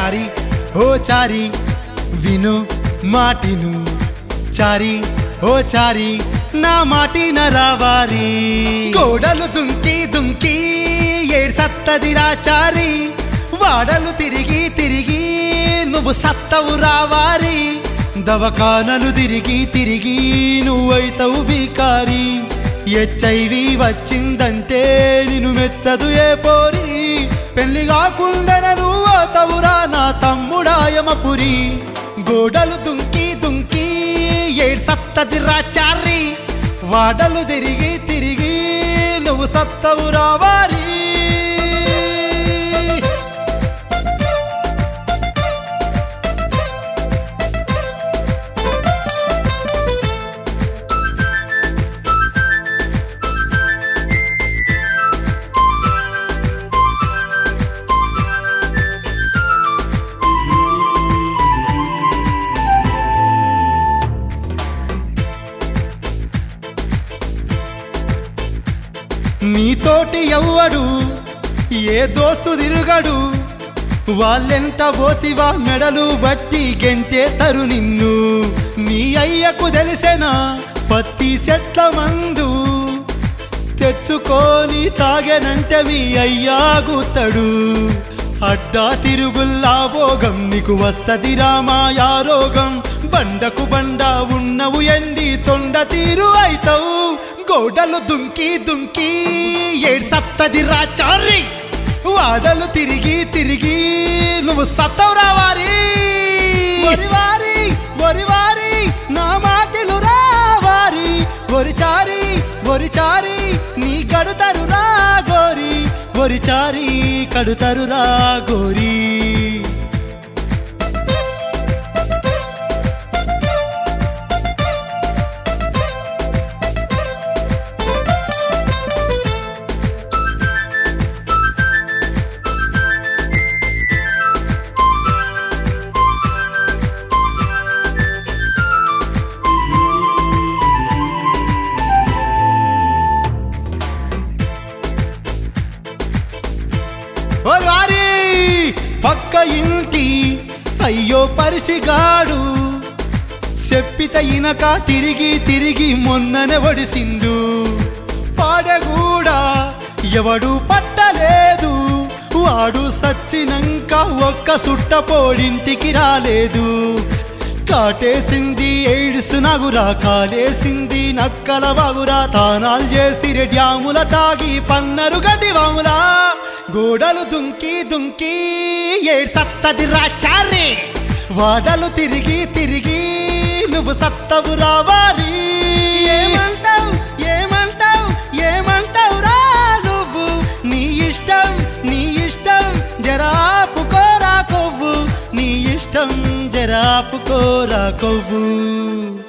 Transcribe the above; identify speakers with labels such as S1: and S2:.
S1: చారి ఓ చారి విను మాటిను చారి ఓ చారి నా మాటిన రావారి గోడలు దుంకి దుంకి ఏడు సత్తదిరా చారి వాడలు తిరిగి తిరిగి నువ్వు సత్తవు రావారి దవకానలు తిరిగి తిరిగి నువ్వైతవు బీకారి హెచ్ఐవి వచ్చిందంటే నిన్ను మెచ్చదు ఏ పోరి పెళ్లి కాకుండా నువ్వు అవుతావురా నా తమ్ముడాయమపురి గోడలు దుంకి దుంకి ఏడు సత్తదిరా చారి వాడలు తిరిగి తిరిగి నువ్వు సత్తవు రావారి నీతోటి ఎవ్వడు ఏ దోస్తు తిరుగడు వాళ్ళెంట పోతివా మెడలు బట్టి గెంటే తరు నిన్ను నీ అయ్యకు తెలిసెనా పత్తి చెట్ల మందు తెచ్చుకొని తాగెనంటే మీ అయ్యాగుతడు అడ్డా తిరుగుల్లా భోగం నీకు వస్తది రామాయా రోగం బండకు బండ ఉన్నవు ఎండి తొండ తీరు అయితవు గోడలు దుంకి దుంకి ఏడు సత్తది రాచారి వాడలు తిరిగి తిరిగి నువ్వు సత్తవు రావారి వరివారి వరివారి నా మాటలు రావారి వరిచారి వరిచారి నీ కడుతరు రా గోరి వరిచారి కడుతరు రా గోరి ఓ వారి పక్క ఇంటి అయ్యో పరిసిగాడు చెప్పిత ఇనక తిరిగి తిరిగి మొన్ననే వడిసిండు పాడగూడా ఎవడు పట్టలేదు వాడు సచ్చినంక ఒక్క సుట్టపోడింటికి రాలేదు కాటేసింది ఏడుసు నగురా కాలేసింది నక్కల వాగురా తానాలు చేసి డ్యాముల తాగి పన్నరు గడ్డి వాములా గోడలు దుంకి దుంకి ఏడు సత్తది రాచారి వాడలు తిరిగి తిరిగి నువ్వు సత్తవు రావాలి ఏమంటావు ఏమంటావు ఏమంటావు రా నువ్వు నీ ఇష్టం నీ ఇష్టం జరాపుకోరా కొవ్వు నీ ఇష్టం జరాపుకోరా కొవ్వు